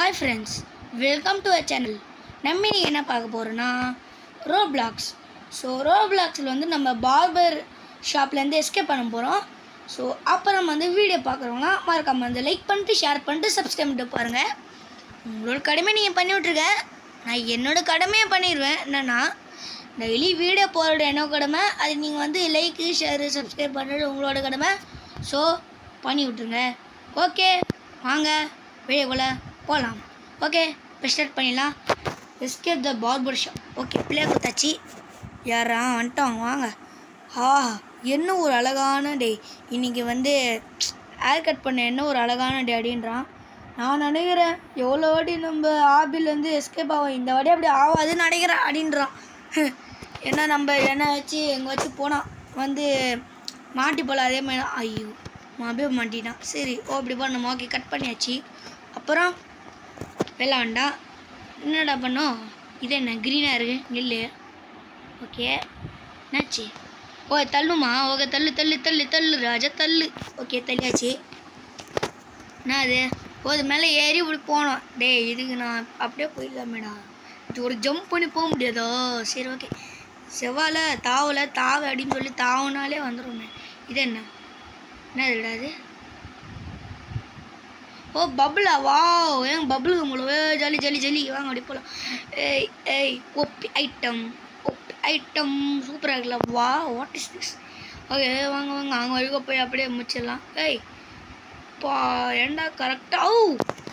Hi friends welcome to a channel நம்ம இன்னைக்கு என்ன பார்க்க போகிறோன்னா ரோ பிளாக்ஸ் ஸோ ரோ பிளாக்ஸில் வந்து நம்ம பார்பர் ஷாப்லேருந்து எஸ்கேப் பண்ண போகிறோம் ஸோ அப்புறம் வந்து வீடியோ பார்க்குறவங்களாம் மறக்காம வந்து லைக் பண்ணிட்டு ஷேர் பண்ணிட்டு சப்ஸ்கிரைப் பண்ணிட்டு பாருங்கள் உங்களோட கடமை நீங்கள் பண்ணி விட்ருங்க நான் என்னோட கடமையை பண்ணிடுவேன் என்னென்னா டெய்லி வீடியோ போடுற என்ன கடமை அது நீங்கள் வந்து லைக்கு ஷேரு சப்ஸ்கிரைப் பண்ணுறது உங்களோட கடமை ஸோ பண்ணி விட்ருங்க ஓகே வாங்க வீடியோக்குள்ளே போகலாம் ஓகே இப்போ ஸ்டார்ட் பண்ணிடலாம் escape the barber shop okay play குத்தாச்சு யாரா வந்துட்டோம் வாங்க ஆ என்ன ஒரு அழகான டே இன்னைக்கு வந்து ஹேர் கட் பண்ண என்ன ஒரு அழகான டே அப்படின்றான் நான் நினைக்கிறேன் எவ்வளோ வாட்டி நம்ம ஆபிலேருந்து எஸ்கேப் ஆகும் இந்த வாட்டி அப்படி ஆகாதுன்னு நினைக்கிறேன் அப்படின்றான் ஏன்னா நம்ம என்ன வச்சு எங்கே வச்சு போனான் வந்து மாட்டி போல அதே மாதிரி தான். ஐயோ அப்படியே மாட்டிட்டான் சரி ஓ அப்படி பண்ணோம் ஓகே கட் பண்ணியாச்சு அப்புறம் வெள்ளாண்டா என்னடா பண்ணோம் இது என்ன க்ரீனாக இருக்கு நெல் ஓகே என்னாச்சு ஓ தள்ளுமா ஓகே தள்ளு தள்ளு தள்ளு தள்ளு ராஜா தள்ளு ஓகே தள்ளியாச்சு என்ன அது ஓ அது மேலே ஏறி இப்படி போனோம் டேய் இதுக்கு நான் அப்படியே போயிடலாமேடா இது ஒரு ஜம்ப் பண்ணி போக முடியாதோ சரி ஓகே செவ்வாழை தாவலை தாவை அப்படின்னு சொல்லி தாவுனாலே வந்துடுமே இது என்ன என்ன இதுடா இது ஓ பபுளா வா ஏன் பபுள் உங்களோ ஜாலி ஜாலி ஜாலி வாங்க அப்படி போகலாம் ஏய் ஏய் ஒப்பி ஐட்டம் ஒப்பி ஐட்டம் சூப்பராக இருக்குல்ல வா வாட் இஸ் திஸ் ஓகே வாங்க வாங்க அங்கே வரைக்கும் போய் அப்படியே முடிச்சிடலாம் ஏய் பா ஏண்டா கரெக்டாக ஓ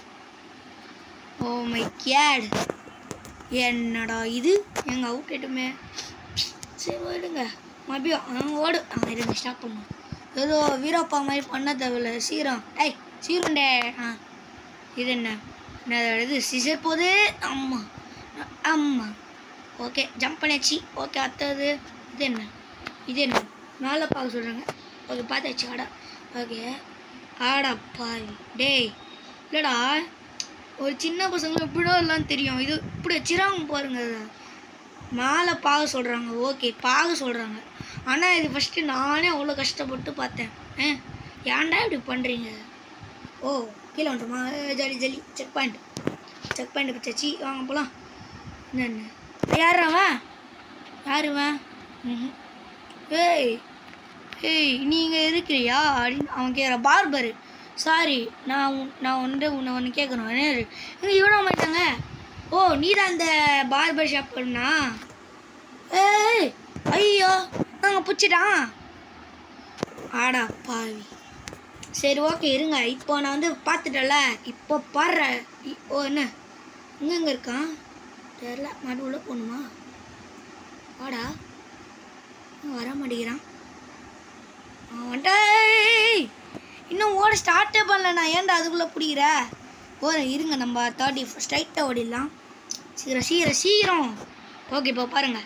ஓ மை கேட் என்னடா இது எங்கள் அவுட் ஆயிட்டுமே சரி ஓடுங்க மறுபடியும் அங்கே ஓடு ஆ இருங்க ஸ்டாப் பண்ணும் ஏதோ வீரப்பா மாதிரி பண்ண தேவையில்ல சீரம் ஏய் சீரண்டே ஆ இது என்ன என்ன இது சிசர் போகுது ஆமாம் ஆமாம் ஓகே ஜம்ப் பண்ணியாச்சு ஓகே அடுத்தது இது என்ன இது என்ன மேலே பார்க்க சொல்கிறாங்க ஓகே பார்த்தாச்சு ஆடா ஓகே ஆடா பாய் டேய் இல்லைடா ஒரு சின்ன பசங்க இப்படிடோ எல்லாம் தெரியும் இது இப்படி வச்சிராங்க பாருங்க இதை. மேலே பாக சொல்கிறாங்க ஓகே பாக சொல்கிறாங்க ஆனால் இது ஃபஸ்ட்டு நானே அவ்வளோ கஷ்டப்பட்டு பார்த்தேன் ஆ ஏன்டா இப்படி பண்ணுறீங்க ஓ கீழே வந்துட்டுமா jolly jolly checkpoint checkpoint பிச்சாச்சு வாங்க போகலாம் என்னென்ன யார் அவன் யார் அவன் ம்ஹும். ஏய் ஏய் நீங்கள் இருக்கிறியா அப்படின்னு அவன் கேட்குற பார்பரு சாரி நான் உன்- நான் வந்து உன்னை ஒன்று கேட்கணும் என்ன இங்கே இவனா மாட்டாங்க ஓ நீ தான் அந்த பார்பர் ஷாப் பண்ணா ஏய் ஐயோ நாங்கள் பிடிச்சிட்டான் ஆடா பாவி சரி ஓகே இருங்க இப்போ நான் வந்து பார்த்துட்டல இப்போ பாடுற ஓ என்ன இங்கே எங்கே இருக்கான் தெரில மாட்டு உள்ள போகணுமா வாடா அவன் வர மாட்டேங்கிறான் அவன் வந்துட்டா ஏய், இன்னும் ஓட ஸ்டார்ட்டே பண்ணல நான் ஏன்டா அதுக்குள்ளே பிடிக்கிற ஓர இருங்க நம்ம தேர்ட்டி ஸ்ட்ரைட்டாக ஓடிடலாம் சீக்கிரம் சீக்கிரம் சீக்கிரம் ஓகே இப்போ பாருங்க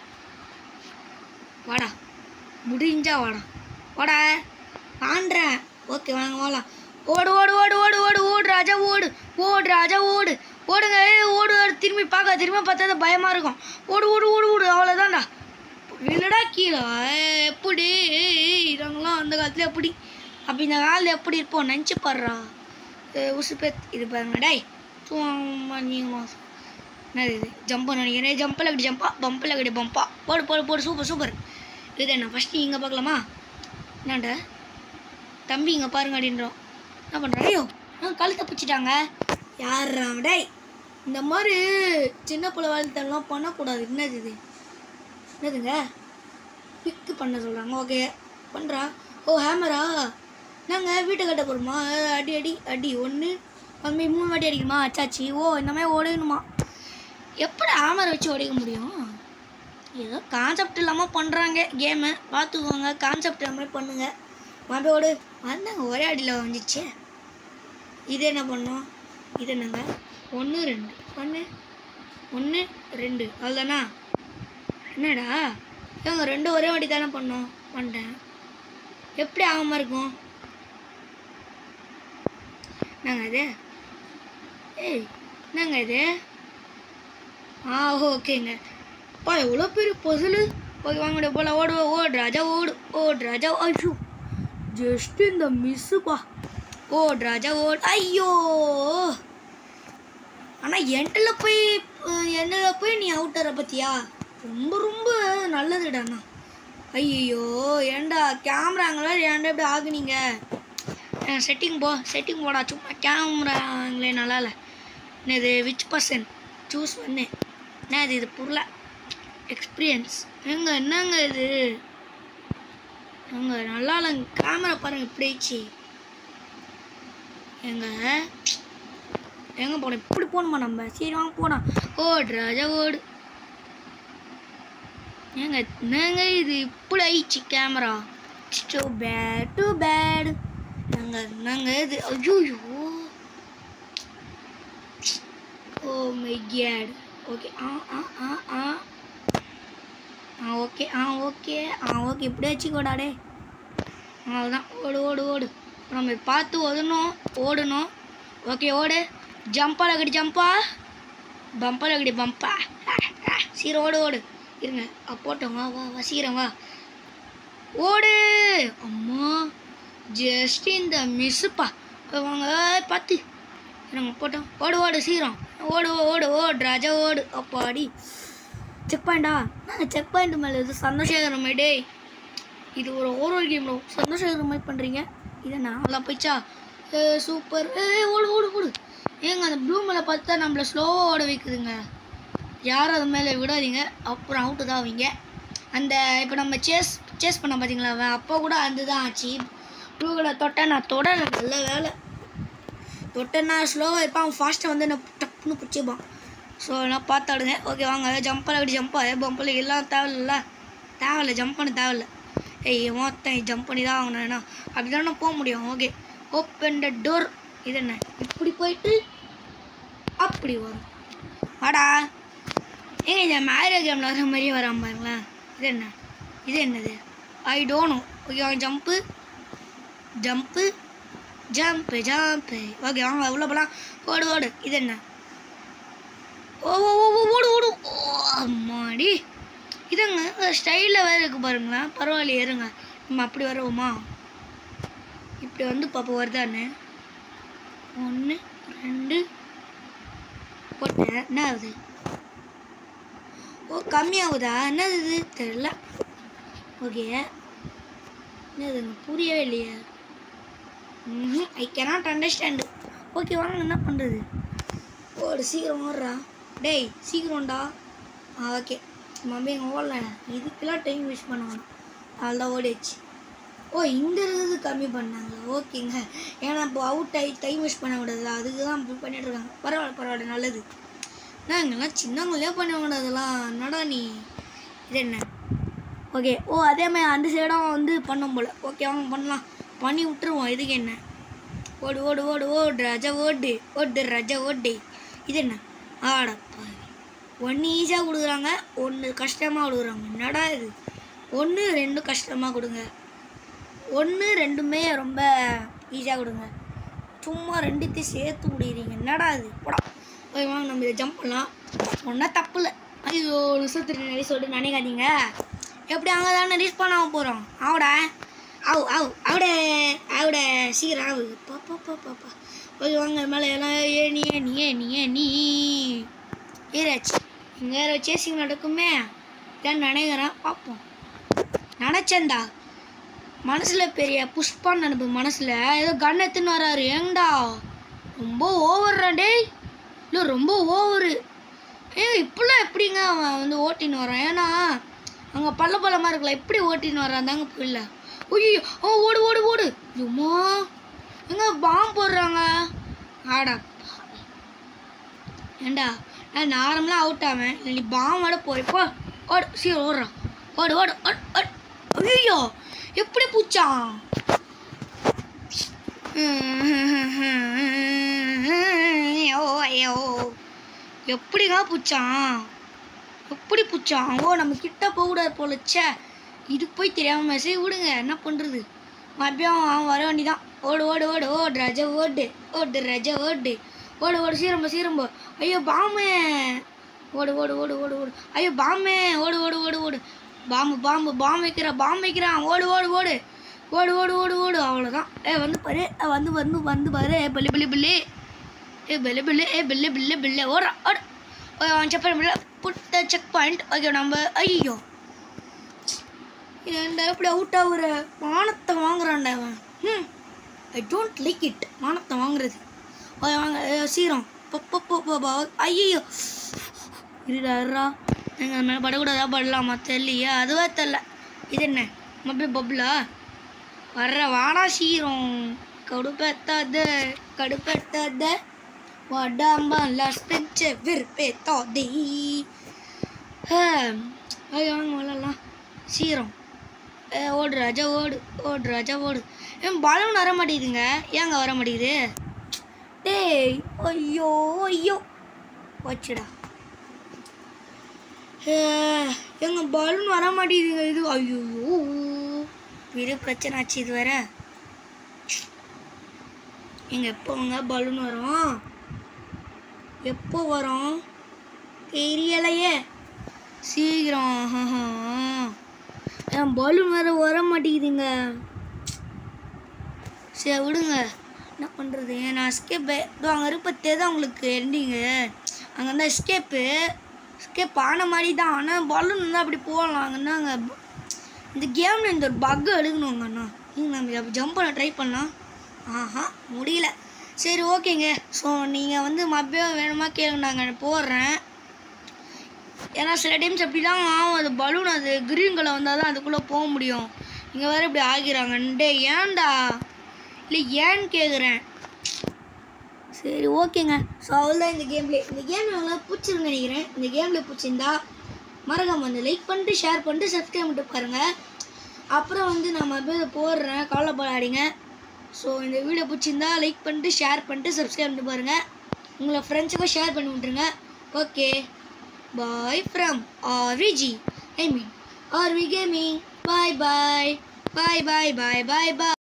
வாடா முடிஞ்சா வாடா வாடா ஆண்டுறேன் ஓகே வாங்க வாங்கலாம் ஓடு ஓடு ஓடு ஓடு ஓடு ஓடு ராஜா ஓடு ஓடு ராஜா ஓடு ஓடுங்க ஏய், ஓடு ஓடு திரும்பி பார்க்க திரும்பி பார்த்தா தான் பயமாக இருக்கும் ஓடு ஓடு ஓடு ஓடு அவ்வளோதான்டா விழுடா கீழே ஏய், எப்படி ஏய், நாங்களாம் அந்த காலத்துல எப்படி அப்போ இந்த காலத்தில் எப்படி இருப்போம் நினச்சி பாடுறா உசுப்பேத் இது பாருங்க டேய் சும்மா நீங்களும் என்னது இது ஜம்ப் நினைக்கிறேன் ஜம்பில் அப்படி ஜம்பா பம்பில் அப்படி பம்பா போடு போடு போடு சூப்பர் சூப்பர் இது என்ன ஃபஸ்ட்டு இங்கே பார்க்கலாமா என்னண்டா தம்பி இங்கே பாருங்க அப்படின்றோம் என்ன பண்ணுறோம் ஐயோ ஆ கழுத்தை பிடிச்சிட்டாங்க யாரா டேய் இந்த மாதிரி சின்ன பிள்ளை வாழ்த்தெல்லாம் பண்ணக்கூடாது என்னது இது என்னதுங்க பிக்கு பண்ண சொல்கிறாங்க ஓகே பண்ணுறா ஓ ஹேமரா நாங்கள் வீட்டை கட்ட போகிறோமா அடி அடி அடி ஒன்று அதுமாதிரி மூணு வாட்டி அடிக்கணுமா அச்சாச்சி ஓ இந்த மாதிரி ஓடணுமா எப்படி ஹேமரை வச்சு உடைக்க முடியும் ஏதோ கான்செப்ட் இல்லாமல் பண்ணுறாங்க கேமு பார்த்துக்கோங்க கான்செப்ட் இல்லாமல் பண்ணுங்க மறுபடியோடு வந்தாங்க ஒரே அடியில் வந்துச்சு இது என்ன பண்ணோம் இது என்னங்க ஒன்று ரெண்டு ஒன்று ஒன்று ரெண்டு அவ்வளோதானா என்னடா இவங்க ரெண்டு ஒரே வாட்டி தானே பண்ணோம் பண்ணிட்டேன் எப்படி ஆகாமல் இருக்கும் என்னங்க இது ஏய் என்னங்க இது ஆ ஓகேங்க பா எவ்வளோ பெரிய பொசலு ஓகே வாங்க போல ஓடு ஓடு ராஜா ஓடு ஓடு ராஜா ஐயோ ஜஸ்ட் இந்த மிஸ்ஸுப்பா ஓடு ராஜா ஓடு ஐயோ ஆனால் எண்டில் போய் எண்டில் போய் நீ அவுட்டரை பற்றியா ரொம்ப ரொம்ப நல்லதுடாண்ணா ஐயோ ஏன்டா கேமராங்களா ஏன்டா இப்படி ஆகுனீங்க செட்டிங் போ செட்டிங் போடா சும்மா கேமராங்களே நல்லா இல்லை என்னது விச் பர்சன் சூஸ் பண்ணு என்ன இது இது புரியல எக்ஸ்பீரியன்ஸ் ஏங்க என்னங்க இது ஏங்க நல்லா இல்லைங்க கேமரா பாருங்க இப்படி ஆயிடுச்சு ஏங்க எங்க போனோம் இப்படி போகணுமா நம்ம சரி வாங்க போனோம் ஓடு ராஜா ஓடு ஏங்க என்னங்க இது இப்படி ஆயிடுச்சு camera too bad too bad நாங்க என்னங்க இது ஐயோ oh my God okay ah ah ah ah ah okay ah okay ah okay இப்படியே வச்சுக்கோடா டே அவ்வளோதான் ஓடு ஓடு ஓடு நம்ம பார்த்து ஓடணும் ஓடணும் ஓகே ஓடு ஜம்பா லகடி ஜம்பா பம்பா லகடி பம்பா சீர ஓடு ஓடு இருங்க அ, போட்டோம் வா வா வா சீரம் வா ஓடு அம்மா ஜஸ்ட் இந்த மிஸ்ஸுப்பா வாங்க ஏய், பார்த்து இருங்க போட்டோம் ஓடு ஓடு சீரம் ஓடு ஓடு ஓடு ராஜா ஓடு அப்பாடி செக் பாயிண்டா நாங்கள் செக் பாயிண்ட் மேலே இது சந்தோஷகர மாதிரி டேய் இது ஒரு ஓவர் கேமில் சந்தோஷகர மாதிரி பண்ணுறீங்க இதை நல்லா போயிச்சா ஏ சூப்பர் ஏ ஓடு ஓடு ஓடு ஏங்க அந்த ப்ளூ மேலே பார்த்தா நம்மளை ஸ்லோவாக ஓட வைக்குதுங்க யாரும் அது மேலே விடாதீங்க அப்புறம் அவுட்டு தான் அவங்க அந்த இப்போ நம்ம சேஸ் சேஸ் பண்ண பார்த்தீங்களா அவன் அப்போ கூட அந்த தான் ஆச்சு ப்ளூ கலர் தொட்டேன் நான் தொடல நல்ல வேலை தொட்டேன்னா ஸ்லோவாக இருப்பான் அவன் ஃபாஸ்ட்டாக வந்து என்ன டப்புன்னு பிடிச்சிப்பான் ஸோ நான் பார்த்தாடுங்க ஓகே வாங்க ஜம்பில் அப்படி ஜம்பா பம்பில் எல்லாம் தேவையில்ல தேவையில்ல ஜம்ப் பண்ண தேவையில்ல ஏய் மொத்தம் ஜம்ப் பண்ணி தான் ஆகணும் அப்படி தானே போக முடியும் ஓகே ஓப்பன் த டோர் இது என்ன இப்படி போயிட்டு அப்படி வரும் வாடா ஏங்க இந்த மேரே கேமில் வர மாதிரியே வராம பாருங்களேன் இது என்ன இது என்னது I dunno okay jump jump jump jump okay வாங்க உள்ள போகலாம் ஓடு ஓடு இது என்ன ஓ ஓ ஓ ஓ, ஓடு ஓடு ஓ அம்மாடி இதுங்க ஸ்டைலில் வேறு இருக்கு பாருங்களேன் பரவாயில்லையே இருங்க நம்ம அப்படி வருவோமா இப்படி வந்து பாப்பா வருதான்னு ஒன்று ரெண்டு போட்டேன் என்ன ஆகுது ஓ கம்மியாகுதா என்னது இது தெரில ஓகே என்னதுங்க புரியவே இல்லையே ம் ஐ கேனாட் அண்டர்ஸ்டாண்டு ஓகே வாங்க என்ன பண்ணுறது ஓடு சீக்கிரம் ஓடுறா டேய் சீக்கிரம்டா ஆ ஓகே மம்மி எங்கே ஓடல இதுக்கெல்லாம் டைம் வேஸ்ட் பண்ண வேணாம் அவ்வளோதான் ஓடிடுச்சு ஓ இங்கே இருக்கிறது கம்மி பண்ணாங்களா ஓகேங்க ஏன்னா இப்போ அவுட் ஆகி டைம் வேஸ்ட் பண்ணக்கூடாது அதுக்கு தான் இப்படி பண்ணிட்டு இருக்காங்க பரவாயில்ல பரவாயில்ல நல்லது நான் இங்கெல்லாம் சின்னவங்களே பண்ண அதெல்லாம் என்னடா நீ இது என்ன ஓகே ஓ அதே மாதிரி அந்த சைடும் வந்து பண்ணும் போல் ஓகே வாங்க பண்ணலாம் பண்ணி விட்டுருவோம் இதுக்கு என்ன ஓடு ஓடு ஓடு ஓடு ராஜா ஓடு ஓடு ராஜா ஓடு இது என்ன ஆடப்பா ஒன்று ஈஸியாக கொடுக்குறாங்க ஒன்று கஷ்டமாக கொடுக்குறாங்க என்னடா இது ஒன்று ரெண்டு கஷ்டமாக கொடுங்க ஒன்று ரெண்டுமே ரொம்ப ஈஸியாக கொடுங்க சும்மா ரெண்டுத்தையும் சேர்த்து முடிகிறீங்க என்னடா இது போடா போய் வாங்க நம்ம இதை ஜம்ப் பண்ணலாம் ஒன்றும் தப்பு இல்லை ஐயோ நிமிஷத்துக்கு நிறைய சொல்லிட்டு நினைக்காதீங்க எப்படி அங்கே தானே ரீச் பண்ண போகிறோம் ஆவுடா ஆவு ஆவு ஆவுடே ஆவுடே சீக்கிரம் ஆவு பாப்பா பாப்பா பா போய் வாங்க மேலே எல்லாம் ஏனி ஏனி ஏனி ஏனி ஏறாச்சு இங்கே வேறு சேசிங் நடக்குமே தான் நினைக்கிறேன் பார்ப்போம் நினச்சேன்டா மனசில் பெரிய புஷ்பான்னு நினைப்பு மனசில் ஏதோ கன் எடுத்துன்னு வராரு ஏங்கடா ரொம்ப ஓவர்ரா டேய் இல்லை ரொம்ப ஓவரு ஏ இப்படிலாம் எப்படிங்க அவன் வந்து ஓட்டின்னு வரான் ஏன்னா அங்கே பள்ள பள்ளமாக இருக்கல எப்படி ஓட்டின்னு வரான் தாங்க புரியல ஐயோ ஓ ஓடு ஓடு ஓடு சும்மா எங்க பாம்பு போடுறாங்க ஆடா ஏண்டா நான் நார்மலாக அவுட் ஆவேன் இல்லை நீ பாம்போட போய் போ ஓடு சீக்கிரம் ஓடுறான் ஓடு ஓடு ஓடு ஓடு ஐயோ எப்படி பூச்சான் ஐயோ ஐயோ எப்படிங்க பூச்சான் எப்படி பூச்சான் ஓ நம்ம கிட்ட போகக்கூடாது போல ச்சே இது போய் தெரியாமல் மெசேஜ் விடுங்க என்ன பண்ணுறது மறுபடியும் அவன் வர வேண்டிதான் ஓடு ஓடு ஓடு ஓடு ராஜா ஓடு ஓடு ராஜா ஓடு ஓடு ஓடு சீரம்போ சீரம்போ ஐயோ பாம்பு ஓடு ஓடு ஓடு ஓடு ஓடு ஐயோ பாம்பு ஓடு ஓடு ஓடு ஓடு பாம்பு பாம்பு பாம்பு வைக்கிறான் பாம்பு வைக்கிறான் ஓடு ஓடு ஓடு ஓடு ஓடு ஓடு ஓடு அவ்வளோதான் ஏ வந்து பாரு அஹ் வந்து வந்து வந்து பாரு பள்ளி பள்ளி பள்ளி ஏ பில்லு பில்லு ஏ பில்லு பில்லு பில்லு ஓடுறா ஓடு செக் பண்ண புட்ட செக் பாயிண்ட் ஓகே நம்ம ஐயோ ஏன்டா இப்படி அவுட் ஆகுற மானத்தை வாங்குறான்டா அவன் ம் ஐ டோன்ட் லைக் இட் மானத்தை வாங்குறது ஓகே வாங்க ஏ, சீரம் பப்பப்பப்பா ஐயோ இருடா இருடா எங்கள் மேலே படக்கூடாதா படலாமா தெரியலையே அதுவே தெரில இது என்ன மப்பி பப்ளா வர்ற வாடா சீரம் கடுப்பேத்தாத கடுப்பேத்தாத வடாம்பா லஸ்பெஞ்ச விருப்பேத்தாதே ஐயோ வாங்க விளாட்லாம் சீரம் ஏ, ஓடு ராஜா ஓடு ஓடு ராஜா ஓடு ஏன் பலூன் வர மாட்டேங்குதுங்க ஏங்க வர மாட்டேங்குது டேய் ஐயோ ஐயோ வச்சுடா ஏ, எங்க பலூன் வர மாட்டேங்குதுங்க இது ஐயோ பெரிய பிரச்சனை ஆச்சு இது வேற எங்க எப்போங்க பலூன் வரும் எப்போ வரும் தெரியலையே சீக்கிரம் ஆஹா. என் பலூன் வேற வர மாட்டேங்குதுங்க சரி விடுங்க என்ன பண்ணுறது நான் எஸ்கேப்பு இதோ அங்கே இருப்பத்தே தான் உங்களுக்கு எண்டிங்கு அங்கே இருந்தால் எஸ்கேப்பு எஸ்கேப் ஆன மாதிரி தான் ஆனால் பலூன் இருந்தால் அப்படி போகலாம் அங்கே அங்கே இந்த கேமில் இந்த ஒரு பக்கு எடுக்கணுங்க அண்ணா நீங்கள் நம்ம ஜம்ப் பண்ண ட்ரை பண்ணலாம் ஆஹா முடியல சரி ஓகேங்க ஸோ நீங்கள் வந்து மறுபடியும் வேணுமா கேளுங்க நாங்கள் போடுறேன் ஏன்னா சில டைம்ஸ் அப்படி தான் ஆகும் அது பலூன் அது க்ரீன் கலர் வந்தால் தான் அதுக்குள்ளே போக முடியும் இங்கே வேறு இப்படி ஆகிறாங்க டே ஏன்டா இல்லை ஏன்னு கேட்குறேன் சரி ஓகேங்க ஸோ அவ்வளோதான் இந்த கேம்லே இந்த கேம் உங்களுக்கு பிடிச்சிருன்னு நினைக்கிறேன் இந்த கேமில் பிடிச்சிருந்தா மறக்காம வந்து லைக் பண்ணிட்டு ஷேர் பண்ணிட்டு சப்ஸ்கிரைப் பண்ணிட்டு பாருங்கள் அப்புறம் வந்து நான் மறுபடியும் போடுறேன் கவலைப்படாதீங்க ஸோ இந்த வீடியோ பிடிச்சிருந்தா லைக் பண்ணிட்டு ஷேர் பண்ணிட்டு சப்ஸ்கிரைப் பண்ணிட்டு பாருங்கள் உங்களை ஃப்ரெண்ட்ஸுக்கும் ஷேர் பண்ணி விட்ருங்க okay bye from RVG I mean RV gaming bye bye bye bye bye bye bye